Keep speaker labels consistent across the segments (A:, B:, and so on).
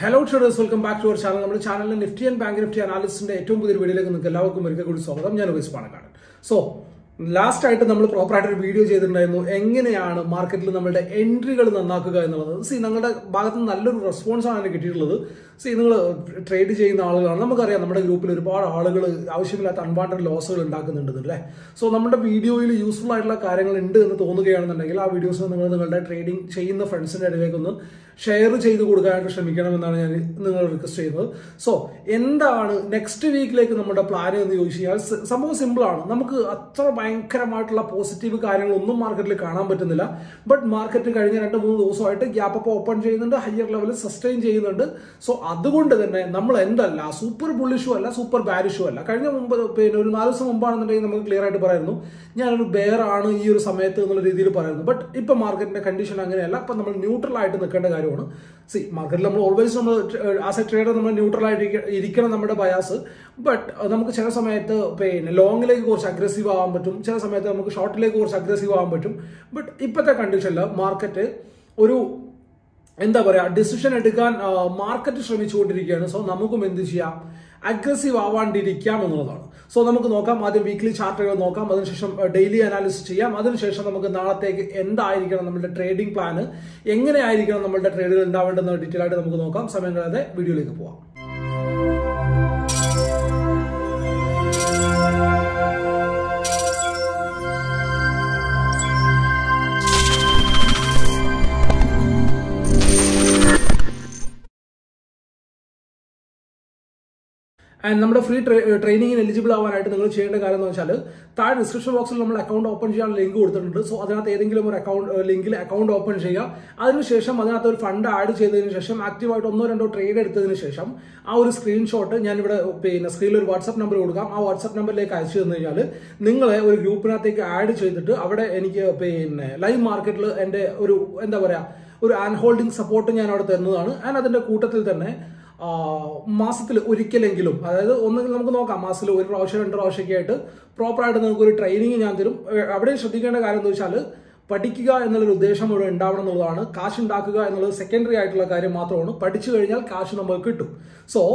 A: hello traders welcome back to our channel നമ്മുടെ ചാനലിലെ Nifty and bank Nifty അനാലിസിന്റെ ഏറ്റവും പുതിയ വീഡിയോയിലേക്ക് നിങ്ങൾക്ക് എല്ലാവർക്കും ഒരിക്കൽ കൂടി സ്വാഗതം ഞാൻ ഉപേസ് പാണക്കാട് സോ ലാസ്റ്റ് ആയിട്ട് നമ്മൾ പ്രോപ്പറായിട്ട് ഒരു വീഡിയോ ചെയ്തിട്ടുണ്ടായിരുന്നു എങ്ങനെയാണ് മാർക്കറ്റിൽ നമ്മുടെ എൻട്രികൾ നന്നാക്കുക എന്നുള്ളത് സി നിങ്ങളുടെ ഭാഗത്ത് നിന്ന് നല്ലൊരു റെസ്പോൺസ് ആണ് എനിക്ക് കിട്ടിയിട്ടുള്ളത് സി നിങ്ങൾ ട്രേഡ് ചെയ്യുന്ന ആളുകളാണ് നമുക്കറിയാം നമ്മുടെ ഗ്രൂപ്പിൽ ഒരുപാട് ആളുകൾ ആവശ്യമില്ലാത്ത അൺവാണ്ടഡ് ലോസുകൾ ഉണ്ടാക്കുന്നുണ്ട് അല്ലേ സോ നമ്മുടെ വീഡിയോയിൽ യൂസ്ഫുൾ ആയിട്ടുള്ള കാര്യങ്ങൾ ഉണ്ട് എന്ന് തോന്നുകയാണെന്നുണ്ടെങ്കിൽ ആ വീഡിയോസ് നിങ്ങൾ നിങ്ങളുടെ ട്രേഡിംഗ് ചെയ്യുന്ന ഫ്രണ്ട്സിന്റെ ഇടയിലേക്ക് ഒന്ന് ഷെയർ ചെയ്ത് കൊടുക്കാനായിട്ട് ശ്രമിക്കണമെന്നാണ് ഞാൻ നിങ്ങൾ റിക്വസ്റ്റ് ചെയ്യുന്നത് സോ എന്താണ് നെക്സ്റ്റ് വീക്കിലേക്ക് നമ്മുടെ പ്ലാൻ എന്ന് ചോദിച്ചു കഴിഞ്ഞാൽ സ- സംഭവം സിമ്പിൾ ആണ് നമുക്ക് അത്ര ഭയങ്കരമായിട്ടുള്ള പോസിറ്റീവ് കാര്യങ്ങളൊന്നും മാർക്കറ്റിൽ കാണാൻ പറ്റുന്നില്ല ബട്ട് മാർക്കറ്റ് കഴിഞ്ഞ രണ്ട് മൂന്ന് ദിവസമായിട്ട് ഗ്യാപ്പ് അപ്പ് ഓപ്പൺ ചെയ്യുന്നുണ്ട് ഹയർ ലെവലിൽ സസ്റ്റെയിൻ ചെയ്യുന്നുണ്ട് സോ അതുകൊണ്ട് തന്നെ നമ്മൾ എന്തല്ല സൂപ്പർ ബുള്ളിഷും അല്ല സൂപ്പർ ബാരിഷും അല്ല കഴിഞ്ഞ മുമ്പ് പിന്നെ ഒരു നാല് ദിവസം മുമ്പാണെന്നുണ്ടെങ്കിൽ നമുക്ക് ക്ലിയർ ആയിട്ട് പറയായിരുന്നു ഞാനൊരു ബെയർ ആണ് ഈ ഒരു സമയത്ത് എന്നുള്ള രീതിയിൽ പറയുന്നു ബട്ട് ഇപ്പൊ മാർക്കറ്റിന്റെ കണ്ടീഷൻ അങ്ങനെയല്ല അപ്പൊ നമ്മൾ ന്യൂട്രൽ ആയിട്ട് നിൽക്കേണ്ട കാര്യമാണ് സി മാർക്കറ്റിൽ നമ്മൾ ഓൾവേസ് നമ്മൾ ആസ് എ ട്രേഡർ നമ്മൾ ന്യൂട്രൽ ആയിട്ട് ഇരിക്ക- ഇരിക്കണം നമ്മുടെ ബയാസ് ബട്ട് നമുക്ക് ചില സമയത്ത് പിന്നെ ലോങ്ങിലേക്ക് കുറച്ച് അഗ്രസീവ് ആവാൻ പറ്റും ചില സമയത്ത് നമുക്ക് ഷോർട്ടിലേക്ക് കുറച്ച് അഗ്രസീവ് ആവാൻ പറ്റും ബട്ട് ഇപ്പോഴത്തെ കണ്ടീഷനിൽ മാർക്കറ്റ് ഒരു എന്താ പറയാ ഡിസിഷൻ എടുക്കാൻ മാർക്കറ്റ് ശ്രമിച്ചുകൊണ്ടിരിക്കുകയാണ് സോ നമുക്കും എന്ത് ചെയ്യാം അഗ്രസീവ് ആവാണ്ടിരിക്കാം എന്നുള്ളതാണ് സോ നമുക്ക് നോക്കാം ആദ്യം വീക്ക്ലി ചാർട്ടുകൾ നോക്കാം അതിനുശേഷം ഡെയിലി അനാലിസിസ് ചെയ്യാം അതിനുശേഷം നമുക്ക് നാളത്തേക്ക് എന്തായിരിക്കണം നമ്മുടെ ട്രേഡിംഗ് പ്ലാന് എങ്ങനെയായിരിക്കണം നമ്മുടെ ട്രേഡുകൾ ഉണ്ടാവേണ്ടതെന്ന് ഡീറ്റെയിൽ ആയിട്ട് നമുക്ക് നോക്കാം സമയം കളയാതെ വീഡിയോയിലേക്ക് പോവാം ആൻഡ് നമ്മുടെ ഫ്രീ ട്രെയിനിങ്ങിന് എലിജിബിൾ ആവാനായിട്ട് നിങ്ങൾ ചെയ്യേണ്ട കാര്യം എന്ന് വെച്ചാൽ താഴെ ഡിസ്ക്രിപ്ഷൻ ബോക്സിൽ നമ്മൾ അക്കൗണ്ട് ഓപ്പൺ ചെയ്യാൻ ലിങ്ക് കൊടുത്തിട്ടുണ്ട് സോ അതിനകത്ത് ഏതെങ്കിലും ഒരു അക്കൗണ്ട് ലിങ്കിൽ അക്കൗണ്ട് ഓപ്പൺ ചെയ്യുക അതിനുശേഷം അതിനകത്ത് ഒരു ഫണ്ട് ആഡ് ചെയ്തതിന് ശേഷം ആക്റ്റീവായിട്ട് ഒന്നോ രണ്ടോ ട്രേഡ് എടുത്തതിന് ശേഷം ആ ഒരു സ്ക്രീൻഷോട്ട് ഞാനിവിടെ പിന്നെ സ്ക്രീനിൽ ഒരു വാട്സ്ആപ്പ് നമ്പർ കൊടുക്കാം ആ വാട്സ്ആപ്പ് നമ്പറിലേക്ക് അയച്ചു തന്നു കഴിഞ്ഞാൽ നിങ്ങളെ ഒരു ഗ്രൂപ്പിനകത്തേക്ക് ആഡ് ചെയ്തിട്ട് അവിടെ എനിക്ക് പിന്നെ ലൈവ് മാർക്കറ്റിൽ എൻ്റെ ഒരു എന്താ പറയുക ഒരു ആൻ ഹോൾഡിംഗ് സപ്പോർട്ട് ഞാൻ അവിടെ തരുന്നതാണ് ആൻഡ് അതിൻ്റെ കൂട്ടത്തിൽ തന്നെ മാസത്തിൽ ഒരിക്കലെങ്കിലും അതായത് ഒന്നെങ്കിൽ നമുക്ക് നോക്കാം മാസത്തിൽ ഒരു പ്രാവശ്യം രണ്ട് പ്രാവശ്യമൊക്കെ ആയിട്ട് പ്രോപ്പറായിട്ട് നിങ്ങൾക്ക് ഒരു ട്രെയിനിങ് ഞാൻ തരും ഏഹ് അവിടെ ശ്രദ്ധിക്കേണ്ട കാര്യം എന്ന് വെച്ചാൽ പഠിക്കുക എന്നുള്ളൊരു ഉദ്ദേശം ഇവിടെ ഉണ്ടാവണം എന്നുള്ളതാണ് കാശ് ഉണ്ടാക്കുക എന്നുള്ളത് സെക്കൻഡറി ആയിട്ടുള്ള കാര്യം മാത്രമാണ് പഠിച്ചു കഴിഞ്ഞാൽ കാശ് നമുക്ക് കിട്ടും സോ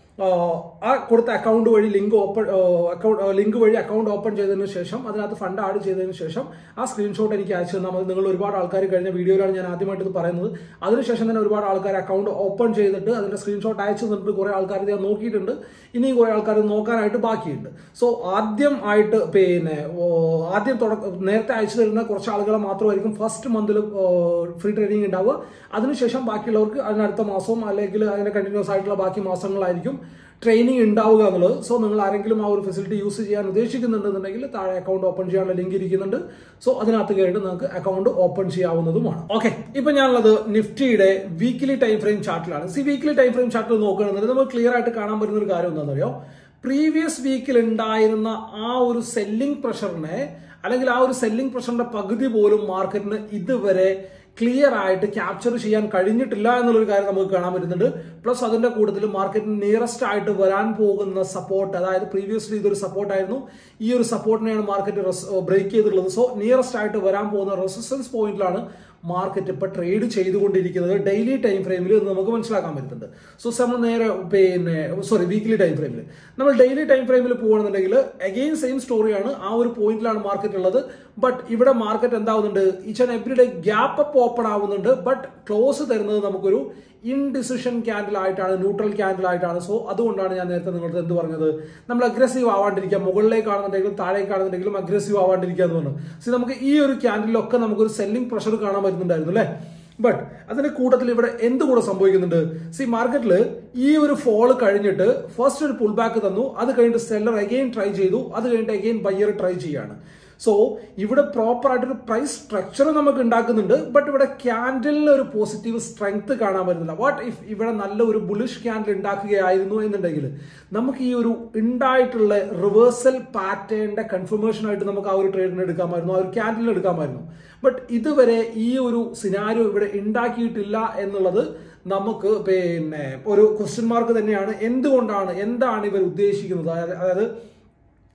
A: ആ കൊടുത്ത അക്കൗണ്ട് വഴി ലിങ്ക് ഓപ്പൺ അക്കൗണ്ട് ലിങ്ക് വഴി അക്കൗണ്ട് ഓപ്പൺ ചെയ്തതിന് ശേഷം അതിനകത്ത് ഫണ്ട് ആഡ് ചെയ്തതിന് ശേഷം ആ സ്ക്രീൻഷോട്ട് എനിക്ക് അയച്ചു തന്നാൽ മതി നിങ്ങൾ ഒരുപാട് ആൾക്കാർ കഴിഞ്ഞ വീഡിയോയിലാണ് ഞാൻ ആദ്യമായിട്ട് ഇത് പറയുന്നത് അതിനുശേഷം തന്നെ ഒരുപാട് ആൾക്കാർ അക്കൗണ്ട് ഓപ്പൺ ചെയ്തിട്ട് അതിന്റെ സ്ക്രീൻഷോട്ട് അയച്ചു തന്നിട്ട് കുറെ ആൾക്കാർ ഇത് ഞാൻ നോക്കിയിട്ടുണ്ട് ഇനിയും കുറെ ആൾക്കാർ നോക്കാനായിട്ട് ബാക്കിയുണ്ട് സോ ആദ്യം ആയിട്ട് പിന്നെ ഓ, ആദ്യം തുടക്ക നേരത്തെ അയച്ചു തരുന്ന കുറച്ച് ആളുകളെ മാത്രമായിരിക്കും ഫസ്റ്റ് മന്തിൽ ഫ്രീ ട്രെയിനിങ് ഉണ്ടാവുക അതിനുശേഷം ബാക്കിയുള്ളവർക്ക് അതിനടുത്ത മാസവും അല്ലെങ്കിൽ അതിന്റെ കണ്ടിന്യൂസ് ആയിട്ടുള്ള ബാക്കി മാസങ്ങളായിരിക്കും ട്രെയിനിങ് ഉണ്ടാവുക എന്നുള്ളത് സോ നിങ്ങൾ ആരെങ്കിലും ആ ഒരു ഫെസിലിറ്റി യൂസ് ചെയ്യാൻ ഉദ്ദേശിക്കുന്നുണ്ടെന്നുണ്ടെങ്കിൽ താഴെ അക്കൗണ്ട് ഓപ്പൺ ചെയ്യാനുള്ള ലിങ്ക് ഇരിക്കുന്നുണ്ട് സോ അതിനകത്ത് കയറിയിട്ട് നിങ്ങൾക്ക് അക്കൗണ്ട് ഓപ്പൺ ചെയ്യാവുന്നതുമാണ് ഓക്കെ ഇപ്പൊ ഞാനുള്ളത് നിഫ്റ്റിയുടെ വീക്കിലി ടൈം ഫ്രെയിം ചാർട്ടിലാണ് സി വീക്കിലി ടൈം ഫ്രെയിം ചാർട്ടിൽ നോക്കുകയാണെന്നുണ്ടെങ്കിൽ നമുക്ക് ക്ലിയർ ആയിട്ട് കാണാൻ പറ്റുന്ന ഒരു കാര്യം എന്താണെന്നറിയോ പ്രീവിയസ് വീക്കിൽ ഉണ്ടായിരുന്ന ആ ഒരു സെല്ലിംഗ് പ്രഷറിനെ അല്ലെങ്കിൽ ആ ഒരു സെല്ലിംഗ് പ്രഷറിന്റെ പകുതി പോലും മാർക്കറ്റിന് ഇതുവരെ ക്ലിയർ ആയിട്ട് ക്യാപ്ചർ ചെയ്യാൻ കഴിഞ്ഞിട്ടില്ല എന്നുള്ളൊരു കാര്യം നമുക്ക് കാണാൻ പറ്റുന്നുണ്ട് പ്ലസ് അതിന്റെ കൂട്ടത്തിൽ മാർക്കറ്റിന് നിയറസ്റ്റ് ആയിട്ട് വരാൻ പോകുന്ന സപ്പോർട്ട് അതായത് പ്രീവിയസ്ലി ഇതൊരു സപ്പോർട്ടായിരുന്നു ഈ ഒരു സപ്പോർട്ടിനെയാണ് മാർക്കറ്റ് ബ്രേക്ക് ചെയ്തിട്ടുള്ളത് സോ നിയറസ്റ്റ് ആയിട്ട് വരാൻ പോകുന്ന റെസിസ്റ്റൻസ് പോയിന്റിലാണ് മാർക്കറ്റ് ഇപ്പൊ ട്രേഡ് ചെയ്തുകൊണ്ടിരിക്കുന്നത് ഡെയിലി ടൈം ഫ്രെയിമിൽ എന്ന് നമുക്ക് മനസ്സിലാക്കാൻ പറ്റുന്നുണ്ട് സോ നമ്മൾ നേരെ പിന്നെ സോറി വീക്ക്ലി ടൈം ഫ്രെയിമിൽ നമ്മൾ ഡെയിലി ടൈം ഫ്രെയിമിൽ പോകുകയാണെന്നുണ്ടെങ്കിൽ അഗെയിൻ സെയിം സ്റ്റോറിയാണ് ആ ഒരു പോയിന്റിലാണ് മാർക്കറ്റ് ഉള്ളത് ബട്ട് ഇവിടെ മാർക്കറ്റ് എന്താവുന്നുണ്ട് each and every day gap up open ആവുന്നുണ്ട് ബട്ട് ക്ലോസ് തരുന്നത് നമുക്കൊരു ഇൻഡിസിഷൻ ക്യാൻഡിൽ ആയിട്ടാണ് ന്യൂട്രൽ ക്യാൻഡിൽ ആയിട്ടാണ് സോ അതുകൊണ്ടാണ് ഞാൻ നേരത്തെ നിങ്ങളുടെ എന്ത് പറഞ്ഞത് നമ്മൾ അഗ്രസീവ് ആവാണ്ടിരിക്കുക മുകളിലേക്ക് കാണുന്നുണ്ടെങ്കിലും താഴേക്ക് കാണുന്നുണ്ടെങ്കിലും അഗ്രസീവ് ആവാണ്ടിരിക്കുക എന്ന് പറഞ്ഞു സി നമുക്ക് ഈ ഒരു ക്യാൻഡിലൊക്കെ നമുക്കൊരു സെല്ലിംഗ് പ്രഷർ കാണാൻ പറ്റുന്നുണ്ടായിരുന്നു അല്ലേ ബട്ട് അതിന്റെ കൂട്ടത്തിൽ ഇവിടെ എന്തുകൂടെ സംഭവിക്കുന്നുണ്ട് സി മാർക്കറ്റിൽ ഈ ഒരു ഫോള് കഴിഞ്ഞിട്ട് ഫസ്റ്റ് ഒരു പുൾ ബാക്ക് തന്നു അത് കഴിഞ്ഞിട്ട് സെല്ലർ അഗെയിൻ ട്രൈ ചെയ്തു അത് കഴിഞ്ഞിട്ട് അഗെയിൻ ബയ്യർ ട്രൈ ചെയ്യാണ് സോ ഇവിടെ പ്രോപ്പർ ആയിട്ടൊരു പ്രൈസ് സ്ട്രക്ചർ നമുക്ക് ഉണ്ടാക്കുന്നുണ്ട് ബട്ട് ഇവിടെ ക്യാൻഡലിന് ഒരു പോസിറ്റീവ് സ്ട്രെങ്ത് കാണാൻ പറ്റുന്നില്ല വാട്ട് ഇഫ് ഇവിടെ നല്ല ഒരു ബുളിഷ് ക്യാൻഡിൽ ഉണ്ടാക്കുകയായിരുന്നു എന്നുണ്ടെങ്കിൽ നമുക്ക് ഈ ഒരു ഉണ്ടായിട്ടുള്ള റിവേഴ്സൽ പാറ്റേണിന്റെ കൺഫർമേഷൻ ആയിട്ട് നമുക്ക് ആ ഒരു ട്രേഡിന് എടുക്കാമായിരുന്നു ആ ഒരു ക്യാൻഡിലിന് എടുക്കാമായിരുന്നു ബട്ട് ഇതുവരെ ഈ ഒരു സിനാരിയോ ഇവിടെ ഉണ്ടാക്കിയിട്ടില്ല എന്നുള്ളത് നമുക്ക് പിന്നെ ഒരു ക്വസ്റ്റ്യൻ മാർക്ക് തന്നെയാണ് എന്തുകൊണ്ടാണ് എന്താണ് ഇവർ ഉദ്ദേശിക്കുന്നത് അതായത് അതായത്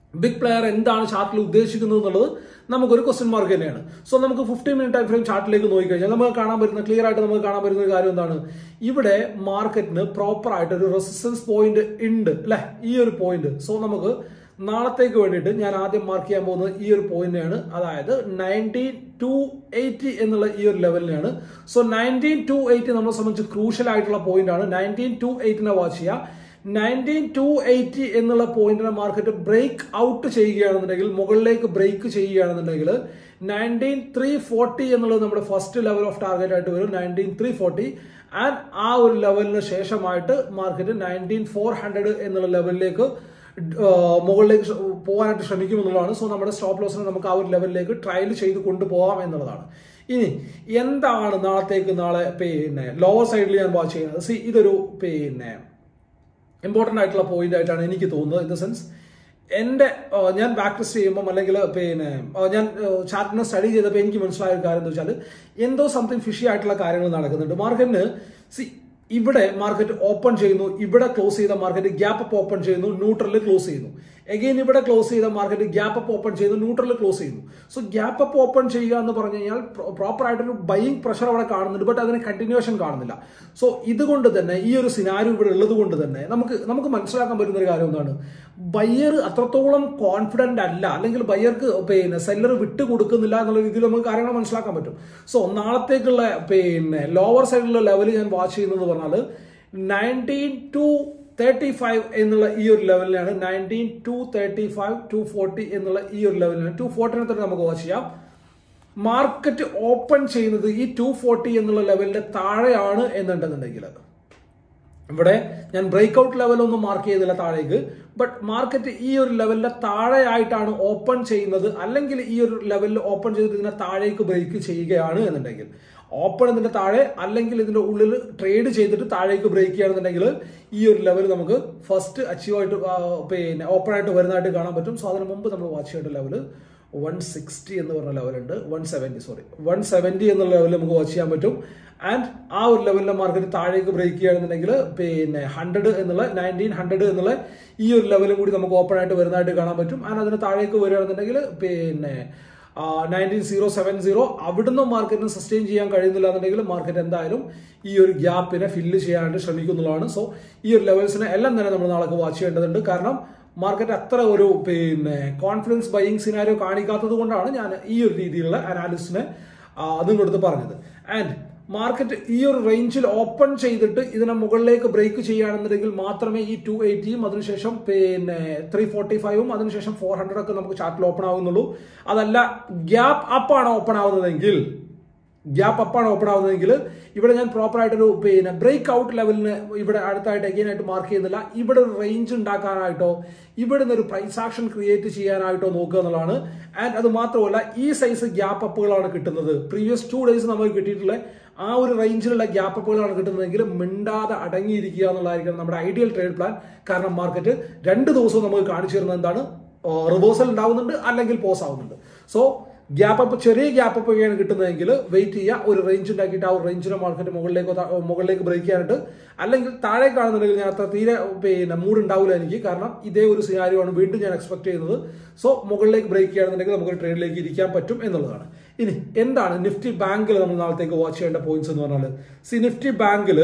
A: ബിഗ് പ്ലെയർ എന്താണ് ചാർട്ടിൽ ഉദ്ദേശിക്കുന്നത് എന്നുള്ളത് നമുക്കൊരു ക്വസ്റ്റ്യൻ മാർക്ക് തന്നെയാണ് സോ നമുക്ക് ഫിഫ്റ്റീൻ മിനിറ്റ് ടൈം ഫ്രെയിം ചാർട്ടിലേക്ക് നോക്കിക്കഴിഞ്ഞാൽ നമുക്ക് കാണാൻ പറ്റുന്ന ക്ലിയർ ആയിട്ട് നമുക്ക് കാണാൻ പറ്റുന്ന ഒരു കാര്യം എന്താണ് ഇവിടെ മാർക്കറ്റിന് പ്രോപ്പർ ആയിട്ട് ഒരു റെസിസ്റ്റൻസ് പോയിന്റ് ഉണ്ട് അല്ലെ ഈ ഒരു പോയിന്റ് സോ നമുക്ക് നാളത്തേക്ക് വേണ്ടിയിട്ട് ഞാൻ ആദ്യം മാർക്ക് ചെയ്യാൻ പോകുന്നത് ഈ ഒരു പോയിന്റാണ് അതായത് നയൻറ്റീൻ ടു എയ്റ്റി എന്നുള്ള ഈ ഒരു ലെവലിനാണ് സോ നയൻറ്റീൻ ടു എയ്റ്റി നമ്മളെ സംബന്ധിച്ച് ക്രൂഷ്യൽ ആയിട്ടുള്ള പോയിന്റ് ആണ് നയൻറ്റീൻ ടു എയ്റ്റിനെ വാച്ച് ചെയ്യുക നയൻറ്റീൻ ടു എയ്റ്റി എന്നുള്ള പോയിന്റിനെ മാർക്കറ്റ് ബ്രേക്ക് ഔട്ട് ചെയ്യുകയാണെന്നുണ്ടെങ്കിൽ മുകളിലേക്ക് ബ്രേക്ക് ചെയ്യുകയാണെന്നുണ്ടെങ്കിൽ നയൻറ്റീൻ ത്രീ ഫോർട്ടി എന്നുള്ളത് നമ്മുടെ ഫസ്റ്റ് ലെവൽ ഓഫ് ടാർഗറ്റ് ആയിട്ട് വരും നയൻറ്റീൻ ത്രീ ഫോർട്ടി ആൻഡ് ആ ഒരു ലെവലിന് ശേഷമായിട്ട് മാർക്കറ്റ് നയൻറ്റീൻ ഫോർ ഹൺഡ്രഡ് എന്നുള്ള ലെവലിലേക്ക് മുകളിലേക്ക് പോകാനായിട്ട് ശ്രമിക്കും എന്നുള്ളതാണ് സോ നമ്മുടെ സ്റ്റോപ്പ് ലോസിനെ നമുക്ക് ആ ഒരു ലെവലിലേക്ക് ട്രയൽ ചെയ്ത് കൊണ്ടുപോകാം എന്നുള്ളതാണ് ഇനി എന്താണ് നാളത്തേക്ക് നാളെ പിന്നെ ലോവർ സൈഡിൽ ഞാൻ വാച്ച് ചെയ്യുന്നത് സി ഇതൊരു പിന്നെ ഇമ്പോർട്ടൻ്റ് ആയിട്ടുള്ള പോയിന്റ് ആയിട്ടാണ് എനിക്ക് തോന്നുന്നത് ഇൻ ദ സെൻസ് എൻ്റെ ഞാൻ ബാക്ക് ടെസ്റ്റ് ചെയ്യുമ്പോൾ അല്ലെങ്കിൽ പിന്നെ ഞാൻ ചാർട്ടിനെ സ്റ്റഡി ചെയ്തപ്പോൾ എനിക്ക് മനസ്സിലായ ഒരു കാര്യം എന്ന് വെച്ചാൽ എന്തോ സംതിങ് ഫിഷി ആയിട്ടുള്ള കാര്യങ്ങൾ നടക്കുന്നുണ്ട് മാർക്കറ്റിന് സി ഇവിടെ മാർക്കറ്റ് ഓപ്പൺ ചെയ്യുന്നു ഇവിടെ ക്ലോസ് ചെയ്ത മാർക്കറ്റ് ഗ്യാപ്പ് അപ്പ് ഓപ്പൺ ചെയ്യുന്നു ന്യൂട്രലിൽ ക്ലോസ് ചെയ്യുന്നു എഗെയിൻ ഇവിടെ ക്ലോസ് ചെയ്ത മാർക്കറ്റ് ഗ്യാപ്പ് അപ്പ് ഓപ്പൺ ചെയ്യുന്നു ന്യൂട്രലിൽ ക്ലോസ് ചെയ്യുന്നു സോ ഗ്യാപ്പ് അപ്പ് ഓപ്പൺ ചെയ്യുക എന്ന് പറഞ്ഞു കഴിഞ്ഞാൽ പ്രോപ്പർ ആയിട്ടൊരു ബൈയിങ് പ്രഷർ അവിടെ കാണുന്നുണ്ട് ബട്ട് അതിന് കണ്ടിന്യൂഷൻ കാണുന്നില്ല സോ ഇതുകൊണ്ട് തന്നെ ഈ ഒരു സിനാരി ഇവിടെ ഉള്ളത് കൊണ്ട് തന്നെ നമുക്ക് നമുക്ക് മനസ്സിലാക്കാൻ പറ്റുന്ന ഒരു കാര്യം എന്താണ് ബയ്യർ അത്രത്തോളം കോൺഫിഡന്റ് അല്ല അല്ലെങ്കിൽ ബയ്യർക്ക് പിന്നെ സെല്ലർ വിട്ട് കൊടുക്കുന്നില്ല എന്നുള്ള രീതിയിൽ നമുക്ക് കാര്യങ്ങൾ മനസ്സിലാക്കാൻ പറ്റും സോ നാളത്തേക്കുള്ള പിന്നെ ലോവർ സൈഡിലുള്ള ലെവൽ ഞാൻ വാച്ച് ചെയ്യുന്നത് പറഞ്ഞാൽ നയൻറ്റീൻ ടു തേർട്ടി ഫൈവ് എന്നുള്ള ഈ ഒരു ലെവലിലാണ് nineteen two thirty five to forty എന്നുള്ള ഈ ഒരു ലെവലിലാണ് ടു ഫോർട്ടിനെ തന്നെ നമുക്ക് വാച്ച് ചെയ്യാം മാർക്കറ്റ് ഓപ്പൺ ചെയ്യുന്നത് ഈ ടു ഫോർട്ടി എന്നുള്ള ലെവലിന്റെ താഴെയാണ് എന്നുണ്ടെന്നുണ്ടെങ്കിൽ ഇവിടെ ഞാൻ ബ്രേക്ക് ഔട്ട് ലെവലൊന്നും മാർക്ക് ചെയ്തില്ല താഴേക്ക് ബട്ട് മാർക്കറ്റ് ഈ ഒരു ലെവലിന്റെ താഴെയായിട്ടാണ് ഓപ്പൺ ചെയ്യുന്നത് അല്ലെങ്കിൽ ഈ ഒരു ലെവലിൽ ഓപ്പൺ ചെയ്തിട്ട് ഇതിനെ താഴേക്ക് ബ്രേക്ക് ചെയ്യുകയാണ് എന്നുണ്ടെങ്കിൽ ഓപ്പൺ ഇതിന്റെ താഴെ അല്ലെങ്കിൽ ഇതിന്റെ ഉള്ളിൽ ട്രേഡ് ചെയ്തിട്ട് താഴേക്ക് ബ്രേക്ക് ചെയ്യുകയാണെന്നുണ്ടെങ്കിൽ ഈ ഒരു ലെവൽ നമുക്ക് ഫസ്റ്റ് അച്ചീവ് ആയിട്ട് പിന്നെ ഓപ്പൺ ആയിട്ട് വരുന്നതായിട്ട് കാണാൻ പറ്റും സോ അതിന് മുമ്പ് നമ്മൾ വാച്ച് ചെയ്യേണ്ട ലെവൽ വൺ സിക്സ്റ്റി എന്ന് പറഞ്ഞ ലെവലുണ്ട് one seventy sorry one seventy എന്നുള്ള ലെവലിൽ നമുക്ക് വാച്ച് ചെയ്യാൻ പറ്റും ആൻഡ് ആ ഒരു ലെവലിലെ മാർക്കറ്റ് താഴേക്ക് ബ്രേക്ക് ചെയ്യുകയാണെന്നുണ്ടെങ്കിൽ പിന്നെ ഹൺഡ്രഡ് എന്നുള്ള നയൻറ്റീൻ ഹൺഡ്രഡ് എന്നുള്ള ഈ ഒരു ലെവലും കൂടി നമുക്ക് ഓപ്പൺ ആയിട്ട് വരുന്നതായിട്ട് കാണാൻ പറ്റും ആൻഡ് അതിന് താഴേക്ക് വരികയാണെന്നുണ്ടെങ്കിൽ പിന്നെ നയൻറ്റീൻ സീറോ സെവൻ സീറോ അവിടുന്ന് മാർക്കറ്റിന് സസ്റ്റെയിൻ ചെയ്യാൻ കഴിയുന്നില്ല എന്നുണ്ടെങ്കിൽ മാർക്കറ്റ് എന്തായാലും ഈ ഒരു ഗ്യാപ്പിനെ ഫില്ല് ചെയ്യാനായിട്ട് ശ്രമിക്കുന്നുള്ളതാണ് സോ ഈ ഒരു ലെവൽസിനെ എല്ലാം തന്നെ നമ്മൾ നാളെ വാച്ച് ചെയ്യേണ്ടതുണ്ട് കാരണം മാർക്കറ്റ് അത്ര ഒരു പിന്നെ കോൺഫിഡൻസ് ബൈയിങ് സിനാരിയോ കാണിക്കാത്തത് കൊണ്ടാണ് ഞാൻ ഈ ഒരു രീതിയിലുള്ള അനാലിസിനെ നിങ്ങളടുത്ത് പറഞ്ഞത് ആൻഡ് മാർക്കറ്റ് ഈ ഒരു റേഞ്ചിൽ ഓപ്പൺ ചെയ്തിട്ട് ഇതിനെ മുകളിലേക്ക് ബ്രേക്ക് ചെയ്യുകയാണെന്നുണ്ടെങ്കിൽ മാത്രമേ ഈ ടു എയ്റ്റിയും അതിനുശേഷം പിന്നെ ത്രീ ഫോർട്ടി ഫൈവും അതിനുശേഷം ഫോർ ഹൺഡ്രഡ് ഒക്കെ നമുക്ക് ചാർട്ടിൽ ഓപ്പൺ ആവുന്നുള്ളൂ അതല്ല ഗ്യാപ്പ് അപ്പ് ആണ് ഓപ്പൺ ആവുന്നതെങ്കിൽ ഗ്യാപ്പ് അപ്പാണ് ഓപ്പൺ ആവുന്നതെങ്കിൽ ഇവിടെ ഞാൻ പ്രോപ്പർ ആയിട്ടൊരു പിന്നെ ബ്രേക്ക് ഔട്ട് ലെവലിന് ഇവിടെ അടുത്തായിട്ട് അഗെയിൻ ആയിട്ട് മാർക്ക് ചെയ്യുന്നില്ല ഇവിടെ ഒരു റേഞ്ച് ഉണ്ടാക്കാനായിട്ടോ ഇവിടെ നിന്ന് ഒരു പ്രൈസ് ആക്ഷൻ ക്രിയേറ്റ് ചെയ്യാനായിട്ടോ നോക്കുക എന്നുള്ളതാണ് ആൻഡ് അത് മാത്രമല്ല ഈ സൈസ് ഗ്യാപ്പ് അപ്പുകളാണ് കിട്ടുന്നത് പ്രീവിയസ് ടു ഡേയ്സ് നമുക്ക് കിട്ടിയിട്ടുള്ള ആ ഒരു റേഞ്ചിലുള്ള ഗ്യാപ്പ് അപ്പുകളാണ് കിട്ടുന്നതെങ്കിൽ മിണ്ടാതെ അടങ്ങിയിരിക്കുക എന്നുള്ളതായിരിക്കണം നമ്മുടെ ഐഡിയൽ ട്രേഡ് പ്ലാൻ കാരണം മാർക്കറ്റ് രണ്ട് ദിവസവും നമുക്ക് കാണിച്ചു തരുന്നത് എന്താണ് റിവേഴ്സൽ ഉണ്ടാവുന്നുണ്ട് അല്ലെങ്കിൽ പോസ് ആവുന്നുണ്ട് സോ ഗ്യാപ്പ് അപ്പ് ചെറിയ ഗ്യാപ്പ് അപ്പ് ഒക്കെയാണ് കിട്ടുന്നതെങ്കിൽ വെയിറ്റ് ചെയ്യുക ഒരു റേഞ്ച് ഉണ്ടാക്കിയിട്ട് ആ ഒരു റേഞ്ചിനെ മാർക്കറ്റ് മുകളിലേക്ക് മുകളിലേക്ക് ബ്രേക്ക് ചെയ്യാനായിട്ട് അല്ലെങ്കിൽ താഴെ കാണുന്നുണ്ടെങ്കിൽ ഞാൻ അത്ര തീരെ പിന്നെ മൂഡ് ഉണ്ടാവില്ല എനിക്ക് കാരണം ഇതേ ഒരു സിനാരിയോ ആണ് വീണ്ടും ഞാൻ എക്സ്പെക്ട് ചെയ്യുന്നത് സോ മുകളിലേക്ക് ബ്രേക്ക് ചെയ്യുകയാണെന്നുണ്ടെങ്കിൽ നമുക്ക് ട്രേഡിലേക്ക് ഇരിക്കാൻ പറ്റും എന്നുള്ളതാണ് ഇനി എന്താണ് നിഫ്റ്റി ബാങ്കിൽ നമ്മൾ നാളത്തേക്ക് വാച്ച് ചെയ്യേണ്ട പോയിന്റ്സ് എന്ന് പറഞ്ഞാൽ സി നിഫ്റ്റി ബാങ്കിൽ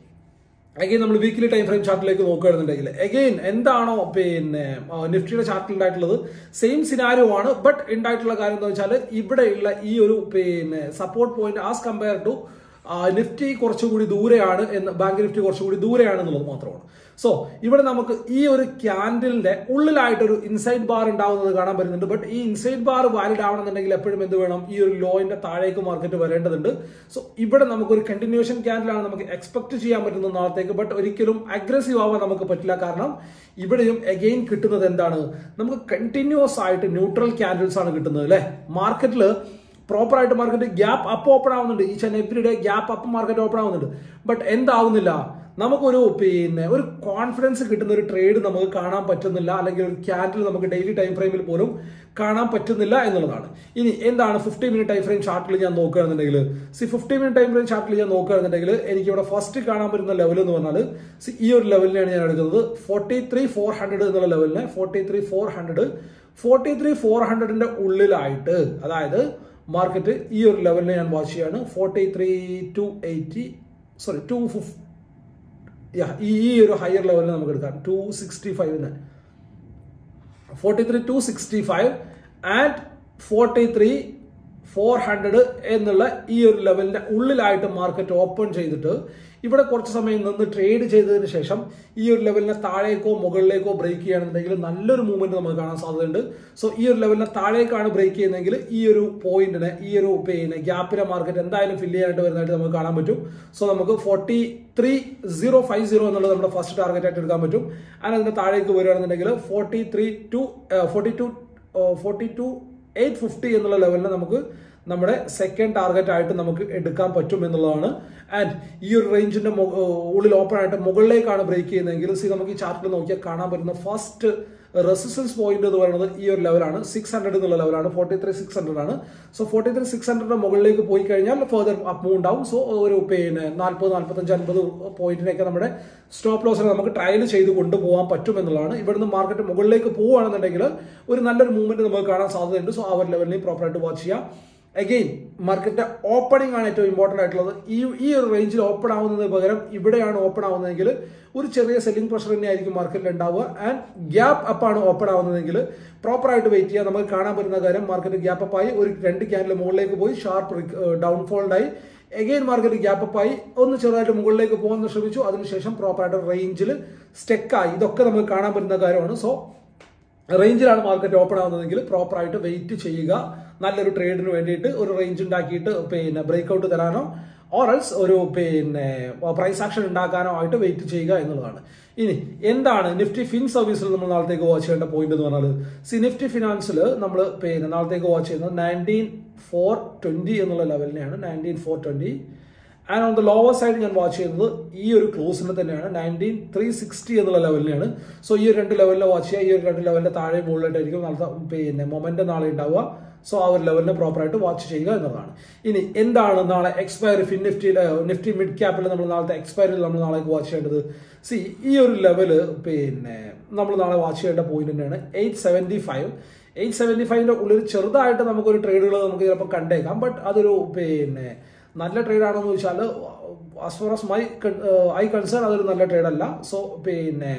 A: അഗെയിൻ നമ്മൾ വീക്കിലി ടൈം ഫ്രെയിം ചാർട്ടിലേക്ക് നോക്കുകയാണെന്നുണ്ടെങ്കിൽ അഗെയിൻ എന്താണോ പിന്നെ നിഫ്റ്റിയുടെ ചാർട്ടിൽ ഉണ്ടായിട്ടുള്ളത് സെയിം സിനാരിയോ ആണ് ബട്ട് ഉണ്ടായിട്ടുള്ള കാര്യം എന്താ വെച്ചാൽ ഇവിടെയുള്ള ഈ ഒരു പിന്നെ support point as compare to Nifty കുറച്ചുകൂടി ദൂരെയാണ് എന്ന് ബാങ്ക് നിഫ്റ്റി കുറച്ചുകൂടി ദൂരെയാണ് എന്നുള്ളത് മാത്രമാണ് സോ ഇവിടെ നമുക്ക് ഈ ഒരു ക്യാൻഡിലിന്റെ ഉള്ളിലായിട്ടൊരു ഇൻസൈഡ് ബാർ ഉണ്ടാവുന്നത് കാണാൻ പറ്റുന്നുണ്ട് ബട്ട് ഈ ഇൻസൈഡ് ബാർ വാലിഡ് ആവണമെന്നുണ്ടെങ്കിൽ എപ്പോഴും എന്ത് വേണം ഈ ഒരു ലോയിന്റെ താഴേക്ക് മാർക്കറ്റ് വരേണ്ടതുണ്ട് സോ ഇവിടെ നമുക്കൊരു കണ്ടിന്യൂഷൻ ക്യാൻഡിലാണ് നമുക്ക് എക്സ്പെക്ട് ചെയ്യാൻ പറ്റുന്നത് നാളത്തേക്ക് ബട്ട് ഒരിക്കലും അഗ്രസീവ് ആവാൻ നമുക്ക് പറ്റില്ല കാരണം ഇവിടെയും അഗെയിൻ കിട്ടുന്നത് എന്താണ് നമുക്ക് കണ്ടിന്യൂസ് ആയിട്ട് ന്യൂട്രൽ ക്യാൻഡിൽസ് ആണ് കിട്ടുന്നത് അല്ലെ മാർക്കറ്റിൽ പ്രോപ്പർ ആയിട്ട് മാർക്കറ്റ് ഗ്യാപ്പ് അപ്പ് ഓപ്പൺ ആവുന്നുണ്ട് each and every day gap up market open ആവുന്നുണ്ട് ബട്ട് എന്താവുന്നില്ല നമുക്കൊരു പിന്നെ ഒരു കോൺഫിഡൻസ് കിട്ടുന്ന ഒരു ട്രേഡ് നമുക്ക് കാണാൻ പറ്റുന്നില്ല അല്ലെങ്കിൽ ഒരു ക്യാൻഡിൽ നമുക്ക് ഡെയിലി ടൈം ഫ്രെയിമിൽ പോലും കാണാൻ പറ്റുന്നില്ല എന്നുള്ളതാണ് ഇനി എന്താണ് ഫിഫ്റ്റി മിനിറ്റ് ടൈം ഫ്രെയിം ചാർട്ടിൽ ഞാൻ നോക്കുകയാണെന്നുണ്ടെങ്കിൽ see fifty minute time frame ചാർട്ടിൽ ഞാൻ നോക്കുകയാണെന്നുണ്ടെങ്കിൽ എനിക്ക് ഇവിടെ ഫസ്റ്റ് കാണാൻ പറ്റുന്ന ലെവൽ എന്ന് പറഞ്ഞാൽ സി ഈ ഒരു ലെവലിനെയാണ് ഞാൻ എടുക്കുന്നത് ഫോർട്ടി ത്രീ ഫോർ ഹൺഡ്രഡ് എന്നുള്ള ലെവലിനെ forty three four hundred forty three four ഹൺഡ്രഡിന്റെ ഉള്ളിലായിട്ട് അതായത് മാർക്കറ്റ് ഈ ഒരു ലെവലിനെ ഞാൻ വാച്ച് ചെയ്യാണ് forty three two eighty sorry two ഫിഫ് ഈ ഈ ഒരു ഹയർ ലെവലിൽ നമുക്ക് എടുക്കാം ടു സിക്സ്റ്റി ഫൈവിന് forty three two sixty five and forty three four hundred എന്നുള്ള ഈ ഒരു ലെവലിന്റെ ഉള്ളിലായിട്ട് മാർക്കറ്റ് ഓപ്പൺ ചെയ്തിട്ട് ഇവിടെ കുറച്ച് സമയം നിന്ന് ട്രേഡ് ചെയ്തതിന് ശേഷം ഈ ഒരു ലെവലിനെ താഴേക്കോ മുകളിലേക്കോ ബ്രേക്ക് ചെയ്യുകയാണെന്നുണ്ടെങ്കിൽ നല്ലൊരു മൂവ്മെന്റ് നമുക്ക് കാണാൻ സാധ്യതയുണ്ട് സോ ഈ ഒരു ലെവലിനെ താഴേക്കാണ് ബ്രേക്ക് ചെയ്യുന്നതെങ്കിൽ ഈ ഒരു പോയിന്റിനെ ഈ ഒരു പിന്നെ ഗ്യാപ്പിലെ മാർക്കറ്റ് എന്തായാലും ഫില്ല് ചെയ്യാനായിട്ട് വരുന്നതായിട്ട് നമുക്ക് കാണാൻ പറ്റും സോ നമുക്ക് forty three zero five zero എന്നുള്ളത് നമ്മുടെ ഫസ്റ്റ് ടാർഗറ്റ് ആയിട്ട് എടുക്കാൻ പറ്റും അങ്ങനെ അതിന്റെ താഴേക്ക് വരികയാണെന്നുണ്ടെങ്കിൽ forty three two forty to forty two eight fifty എന്നുള്ള ലെവലിനെ നമുക്ക് നമ്മുടെ സെക്കൻഡ് ടാർഗറ്റ് ആയിട്ട് നമുക്ക് എടുക്കാൻ പറ്റും എന്നുള്ളതാണ് ആൻഡ് ഈ ഒരു റേഞ്ചിന്റെ ഉള്ളിൽ ഓപ്പൺ ആയിട്ട് മുകളിലേക്കാണ് ബ്രേക്ക് ചെയ്യുന്നതെങ്കിൽ സി നമുക്ക് ഈ ചാർട്ടിൽ നോക്കിയാൽ കാണാൻ പറ്റുന്ന ഫസ്റ്റ് റെസിസ്റ്റൻസ് പോയിന്റ് എന്ന് പറയുന്നത് ഈ ഒരു ലെവലാണ് സിക്സ് ഹൺഡ്രഡ് എന്നുള്ള ലെവലാണ് ഫോർട്ടി ത്രീ സിക്സ് ഹൺഡ്രഡ് ആണ് സോ ഫോർട്ടി ത്രീ സിക്സ് ഹൺഡ്രഡിന്റെ മുകളിലേക്ക് പോയി കഴിഞ്ഞാൽ ഫെർദർ അപ്പ് മൂവ് ഉണ്ടാവും സോ ഒരു പിന്നെ നാൽപ്പത് നാൽപ്പത്തഞ്ച് അൻപത് പോയിന്റിനൊക്കെ നമ്മുടെ സ്റ്റോപ്പ് ലോസിനെ നമുക്ക് ട്രയൽ ചെയ്ത് കൊണ്ടുപോകാൻ പറ്റും എന്നുള്ളതാണ് ഇവിടുന്ന് മാർക്കറ്റ് മുകളിലേക്ക് പോവുകയാണെന്നുണ്ടെങ്കിൽ ഒരു നല്ലൊരു മൂവ്മെന്റ് നമുക്ക് കാണാൻ സാധ്യതയുണ്ട് സോ ആ ഒരു ലെവലിനെയും പ്രോപ്പറായിട്ട് വാച്ച് ചെയ്യാം അഗെയിൻ മാർക്കറ്റ് ഓപ്പണിംഗ് ആണ് ഏറ്റവും ഇമ്പോർട്ടന്റ് ആയിട്ടുള്ളത് ഈ ഈ ഒരു റേഞ്ചിൽ ഓപ്പൺ ആവുന്നതിന് പകരം ഇവിടെയാണ് ഓപ്പൺ ആവുന്നതെങ്കിൽ ഒരു ചെറിയ സെല്ലിംഗ് പ്രഷർ തന്നെ ആയിരിക്കും മാർക്കറ്റിൽ ഉണ്ടാവുക ആൻഡ് ഗ്യാപ്പ് അപ്പാണ് ഓപ്പൺ ആവുന്നതെങ്കിൽ പ്രോപ്പർ ആയിട്ട് വെയിറ്റ് ചെയ്യാൻ നമുക്ക് കാണാൻ പറ്റുന്ന കാര്യം മാർക്കറ്റ് ഗ്യാപ്പ് അപ്പായി ഒരു രണ്ട് ക്യാൻഡിൽ മുകളിലേക്ക് പോയി ഷാർപ്പ് ഡൗൺഫോൾഡായി എഗെയിൻ മാർക്കറ്റ് ഗ്യാപ്പ് അപ്പായി ഒന്ന് ചെറുതായിട്ട് മുകളിലേക്ക് പോകാൻ ശ്രമിച്ചു അതിനുശേഷം പ്രോപ്പറായിട്ട് റേഞ്ചിൽ സ്റ്റെക്കായി ഇതൊക്കെ നമുക്ക് കാണാൻ പറ്റുന്ന കാര്യമാണ് സോ റേഞ്ചിലാണ് മാർക്കറ്റ് ഓപ്പൺ ആവുന്നതെങ്കിൽ പ്രോപ്പറായിട്ട് വെയിറ്റ് ചെയ്യുക നല്ലൊരു ട്രേഡിന് വേണ്ടിയിട്ട് ഒരു റേഞ്ച് ഉണ്ടാക്കിയിട്ട് പിന്നെ ബ്രേക്ക്ഔട്ട് തരാനോ ഓറൽസ് ഒരു പിന്നെ പ്രൈസ് ആക്ഷൻ ഉണ്ടാക്കാനോ ആയിട്ട് വെയിറ്റ് ചെയ്യുക എന്നുള്ളതാണ് ഇനി എന്താണ് നിഫ്റ്റി ഫിൻ സർവീസിൽ നമ്മൾ നാളത്തേക്ക് വാച്ച് ചെയ്യേണ്ട പോയിന്റ് എന്ന് പറഞ്ഞാൽ സി നിഫ്റ്റി ഫിനാൻസിൽ നമ്മൾ പിന്നെ നാളത്തേക്ക് വാച്ച് ചെയ്യുന്നത് നയൻറ്റീൻ ഫോർ ട്വന്റി എന്നുള്ള ലെവലിനെയാണ് nineteen four twenty and on the lower side ഞാൻ വാച്ച് ചെയ്യുന്നത് ഈ ഒരു ക്ലോസിനെ തന്നെയാണ് നയൻറ്റീൻ ത്രീ സിക്സ്റ്റി എന്നുള്ള ലെവലിനെയാണ് സോ ഈ ഒരു രണ്ട് ലെവലിനെ വാച്ച് ചെയ്യുക ഈ ഒരു രണ്ട് ലെവലിന്റെ താഴെ മുകളിലായിട്ടായിരിക്കും നാളത്തെ പിന്നെ മൊമെന്റ് നാളെ ഉണ്ടാവുക സോ ആ ഒരു ലെവലിനെ പ്രോപ്പറായിട്ട് വാച്ച് ചെയ്യുക എന്നതാണ് ഇനി എന്താണ് നാളെ expiry fin Nifty Nifty mid ക്യാപ്പിൽ നമ്മൾ നാളത്തെ എക്സ്പയറിൽ നമ്മൾ നാളെ വാച്ച് ചെയ്യേണ്ടത് സി ഈ ഒരു ലെവല് പിന്നെ നമ്മൾ നാളെ വാച്ച് ചെയ്യേണ്ട പോയിന്റ് തന്നെയാണ് eight seventy five eight seventy ഫൈവിന്റെ ഉള്ളിൽ ചെറുതായിട്ട് നമുക്കൊരു ട്രേഡുകൾ നമുക്ക് ചിലപ്പോൾ കണ്ടേക്കാം ബട്ട് അതൊരു പിന്നെ നല്ല ട്രേഡ് ആണോ എന്ന് ചോദിച്ചാൽ as far as my I concern അതൊരു നല്ല ട്രേഡ് അല്ല സോ പിന്നെ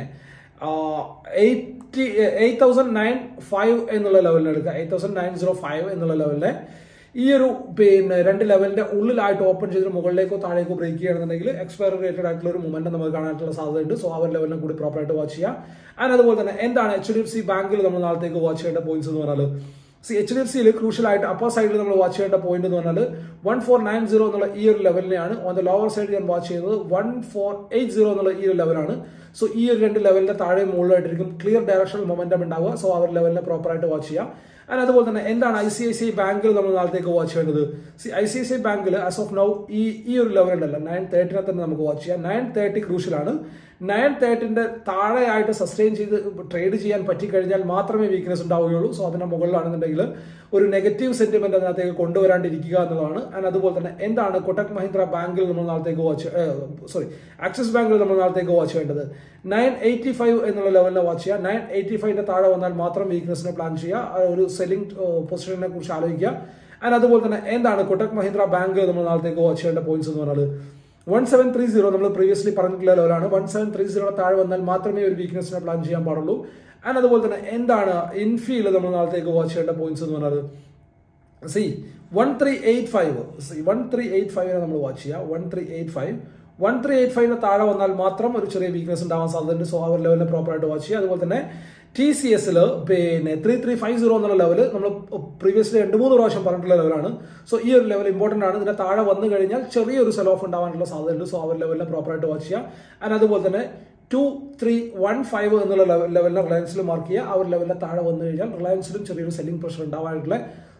A: eighty eight thousand nine five എന്നുള്ള ലെവലിൽ എടുക്കുക eight thousand nine zero five എന്നുള്ള ലെവലിലെ ഈ ഒരു പിന്നെ രണ്ട് ലെവലിന്റെ ഉള്ളിലായിട്ട് ഓപ്പൺ ചെയ്തിട്ട് മുകളിലേക്കോ താഴേക്കോ ബ്രേക്ക് ചെയ്യണമെന്നുണ്ടെങ്കിൽ എക്സ്പയറി റേറ്റഡ് ആയിട്ടുള്ള ഒരു മൂവ്മെന്റ് നമുക്ക് കാണാനായിട്ടുള്ള സാധ്യതയുണ്ട് സോ ആ ഒരു ലെവലിനെ കൂടി പ്രോപ്പറായിട്ട് വാച്ച് ചെയ്യാം ആൻഡ് അതുപോലെ തന്നെ എന്താണ് എച്ച് ഡി എഫ് സി ബാങ്കിൽ നമ്മൾ നാളത്തേക്ക് വാച്ച് ചെയ്യേണ്ട പോയിന്റ്സ് എന്ന് പറഞ്ഞാൽ സി എച്ച് ഡി എഫ് സിയിൽ ക്രൂഷ്യൽ ആയിട്ട് അപ്പർ സൈഡിൽ നമ്മൾ വാച്ച് ചെയ്യേണ്ട പോയിന്റ് എന്ന് പറഞ്ഞാൽ വൺ ഫോർ നയൻ സീറോ എന്നുള്ള ഈ ഒരു ലെവലിനെയാണ് ഓൺ ദ ലോവർ സൈഡ് ഞാൻ വാച്ച് ചെയ്യുന്നത് വൺ ഫോർ എയ്റ്റ് സീറോ എന്നുള്ള ഈ ഒരു ലെവലാണ് സോ ഈ ഒരു രണ്ട് ലെവലിന്റെ താഴെ മുകളിലായിട്ടിരിക്കും ക്ലിയർ ഡയറക്ഷണൽ മൊമെന്റം ഉണ്ടാവുക സോ ആ ഒരു ലെവലിനെ പ്രോപ്പറായിട്ട് വാച്ച് ചെയ്യാം ആൻഡ് അതുപോലെ തന്നെ എന്താണ് I C I C I ബാങ്കിൽ നമ്മൾ നാളത്തേക്ക് വാച്ച് ചെയ്യേണ്ടത് see I C I C I ബാങ്കിൽ ആസ് ഓഫ് നൗ ഈ ഈ ഒരു ലെവൽ ഉണ്ടല്ലോ നയൻ തേർട്ടിനെ തന്നെ നമുക്ക് വാച്ച് ചെയ്യാം നയൻ തേർട്ടി ക്രൂഷ്യലാണ് നയൻ തേർട്ടിന്റെ താഴെയായിട്ട് സസ്റ്റെയിൻ ചെയ്ത് ട്രേഡ് ചെയ്യാൻ പറ്റിക്കഴിഞ്ഞാൽ മാത്രമേ വീക്ക്നെസ് ഉണ്ടാവുകയുള്ളൂ സോ അതിന്റെ മുകളിലാണെന്നുണ്ടെങ്കിൽ ഒരു നെഗറ്റീവ് സെന്റിമെന്റ് അതിനകത്തേക്ക് കൊണ്ടുവരാണ്ടിരിക്കുക എന്നുള്ളതാണ് ആൻഡ് അതുപോലെ തന്നെ എന്താണ് കൊട്ടക് മഹീന്ദ്ര ബാങ്കിൽ നമ്മൾ നാളത്തേക്ക് വാച്ച് സോറി ആക്സിസ് ബാങ്കിൽ നമ്മൾ നാളത്തേക്ക് വാച്ച് ചെയ്യേണ്ടത് നയൻ എയ്റ്റി ഫൈവ് എന്നുള്ള ലെവലിനെ വാച്ച് ചെയ്യുക നയൻ എയ്റ്റി ഫൈവിന്റെ താഴെ വന്നാൽ മാത്രം വീക്ക്നെസ്സിനെ പ്ലാൻ ചെയ്യുക ഒരു സെല്ലിംഗ് പൊസിഷനെ കുറിച്ച് ആലോചിക്കുക ആൻഡ് അതുപോലെ തന്നെ എന്താണ് കൊട്ടക് മഹീന്ദ്ര ബാങ്ക് നമ്മൾ നാളത്തേക്ക് വാച്ച് ചെയ്യേണ്ട പോയിന്റ്സ് എന്ന് പറഞ്ഞാൽ വൺ സെവൻ ത്രീ സീറോ നമ്മൾ പ്രീവിയസ്ലി പറഞ്ഞിട്ടുള്ള ലെവലാണ് വൺ സെവൻ ത്രീ സീറോ താഴെ വന്നാൽ മാത്രമേ ഒരു വീക്ക്നെസ്സിനെ പ്ലാൻ ചെയ്യാൻ പാടുള്ളൂ ആൻഡ് അതുപോലെ തന്നെ എന്താണ് ഇൻഫീൽ നമ്മൾ നാളത്തേക്ക് വാച്ച് ചെയ്യേണ്ട പോയിന്റ്സ് എന്ന് പറഞ്ഞാൽ see one three eight five see one three eight ഫൈവിനെ നമ്മൾ വാച്ച് ചെയ്യുക one three eight five one three eight ഫൈവിന് താഴെ വന്നാൽ മാത്രം ഒരു ചെറിയ വീക്ക്നെസ് ഉണ്ടാവാൻ സാധ്യതയുണ്ട് സോ ആ ഒരു ലെവലിനെ പ്രോപ്പറായിട്ട് വാച്ച് ചെയ്യുക അതുപോലെ തന്നെ ടി സി എസിൽ പിന്നെ ത്രീ ത്രീ ഫൈവ് സീറോ എന്നുള്ള ലെവൽ നമ്മൾ പ്രീവിയസ്ലി രണ്ട് മൂന്ന് പ്രാവശ്യം പറഞ്ഞിട്ടുള്ള ലെവലാണ് സോ ഈ ഒരു ലെവൽ ഇമ്പോർട്ടന്റ് ആണ് ഇതിന്റെ താഴെ വന്നു കഴിഞ്ഞാൽ ചെറിയൊരു സെൽ ഓഫ് ഉണ്ടാവാനുള്ള സാധ്യതയുണ്ട് സോ ആ ഒരു ലെവലിനെ പ്രോപ്പറായിട്ട് വാച്ച് ചെയ്യുക ആൻഡ് അതുപോലെ തന്നെ ടു ത്രീ വൺ ഫൈവ് എന്നുള്ള ലെവലിനെ റിലയൻസിൽ മാർക്ക് ചെയ്യുക ആ ഒരു ലെവലിനെ താഴെ വന്നു കഴിഞ്ഞാൽ റിലയൻസിലും ചെറിയൊരു സെല്ലിംഗ് പ്രഷർ ഉണ്ടാവാനായിട്ടുള്ള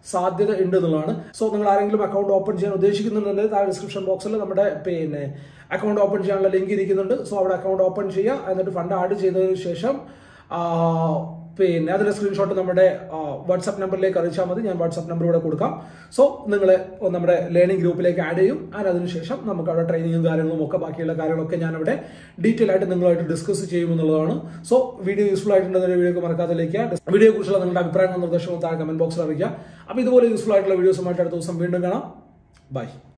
A: സാധ്യത ഉണ്ട് എന്നുള്ളതാണ് സോ നിങ്ങൾ ആരെങ്കിലും അക്കൗണ്ട് ഓപ്പൺ ചെയ്യാൻ ഉദ്ദേശിക്കുന്നുണ്ടെങ്കിൽ താഴെ ഡിസ്ക്രിപ്ഷൻ ബോക്സിൽ നമ്മുടെ പിന്നെ അക്കൗണ്ട് ഓപ്പൺ ചെയ്യാനുള്ള ലിങ്ക് ഇരിക്കുന്നുണ്ട് സോ അവിടെ അക്കൗണ്ട് ഓപ്പൺ ചെയ്യുക എന്നിട്ട് ഫണ്ട് ആഡ് ചെയ്തതിനു ശേഷം ആ, പിന്നെ അതിന്റെ സ്ക്രീൻഷോട്ട് നമ്മുടെ വാട്സ്ആപ്പ് നമ്പറിലേക്ക് അറിയിച്ചാൽ മതി ഞാൻ വാട്സ്ആപ്പ് നമ്പർ ഇവിടെ കൊടുക്കാം സോ നിങ്ങൾ നമ്മുടെ ലേണിംഗ് ഗ്രൂപ്പിലേക്ക് ആഡ് ചെയ്യും ആൻഡ് അതിനുശേഷം നമുക്ക് അവിടെ ട്രെയിനിങ്ങും കാര്യങ്ങളും ഒക്കെ ബാക്കിയുള്ള കാര്യങ്ങളൊക്കെ ഞാൻ അവിടെ ഡീറ്റെയിൽ ആയിട്ട് നിങ്ങളുമായിട്ട് ഡിസ്കസ് ചെയ്യുമെന്നുള്ളതാണ് സോ വീഡിയോ യൂസ്ഫുൾ ആയിട്ടുണ്ടെങ്കിൽ വീഡിയോ മറക്കാതിലേക്ക് വീഡിയോയെ കുറിച്ചുള്ള നിങ്ങളുടെ അഭിപ്രായങ്ങളും നിർദ്ദേശങ്ങളും താഴെ കമന്റ് ബോക്സിൽ അറിയിക്കുക അപ്പോൾ ഇതുപോലെ യൂസ്ഫുൾ ആയിട്ടുള്ള വീഡിയോസുമായിട്ട് അടുത്ത ദിവസം വീണ്ടും കാണാം ബൈ